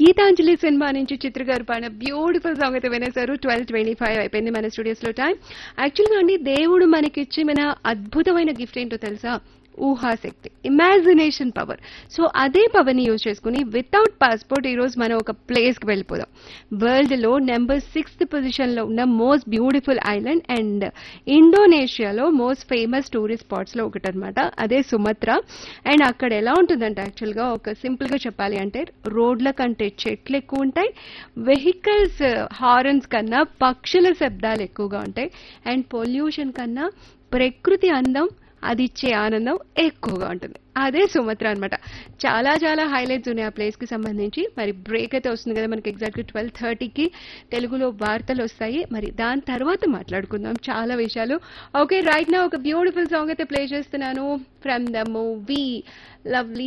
Gitanjali cinema నుంచి చిత్ర గారు పాడిన బ్యూటిఫుల్ సాంగ్ అయితే వినేశారు ట్వెల్వ్ ట్వంటీ ఫైవ్ అయిపోయింది మన స్టూడియోస్ లో టైం యాక్చువల్గా అండి దేవుడు మనకిచ్చి మన అద్భుతమైన గిఫ్ట్ ఏంటో తెలుసా ఊహాశక్తి ఇమాజినేషన్ పవర్ సో అదే పవర్ని యూజ్ చేసుకుని వితౌట్ పాస్పోర్ట్ ఈ రోజు మనం ఒక ప్లేస్కి వెళ్ళిపోదాం వరల్డ్ లో నెంబర్ సిక్స్త్ పొజిషన్ లో ఉన్న మోస్ట్ బ్యూటిఫుల్ ఐలాండ్ అండ్ ఇండోనేషియాలో మోస్ట్ ఫేమస్ టూరిస్ట్ స్పాట్స్ లో ఒకటి అనమాట అదే సుమత్ర అండ్ అక్కడ ఎలా ఉంటుందంటే యాక్చువల్ గా ఒక సింపుల్ గా చెప్పాలి అంటే రోడ్ల కంటే చెట్లు ఎక్కువ ఉంటాయి వెహికల్స్ హారన్స్ కన్నా పక్షుల శబ్దాలు ఎక్కువగా ఉంటాయి అండ్ పొల్యూషన్ కన్నా ప్రకృతి అందం అది ఇచ్చే ఆనందం ఎక్కువగా ఉంటుంది అదే సుమత్ర అన్నమాట చాలా చాలా హైలైట్స్ ఉన్నాయి ఆ ప్లేస్ కి సంబంధించి మరి బ్రేక్ అయితే వస్తుంది కదా మనకి ఎగ్జాక్ట్ ట్వెల్వ్ థర్టీకి తెలుగులో వార్తలు వస్తాయి మరి దాని తర్వాత మాట్లాడుకుందాం చాలా విషయాలు ఓకే రైట్ నా ఒక బ్యూటిఫుల్ సాంగ్ అయితే ప్లే చేస్తున్నాను ఫ్రమ్ ద మూవీ లవ్లీ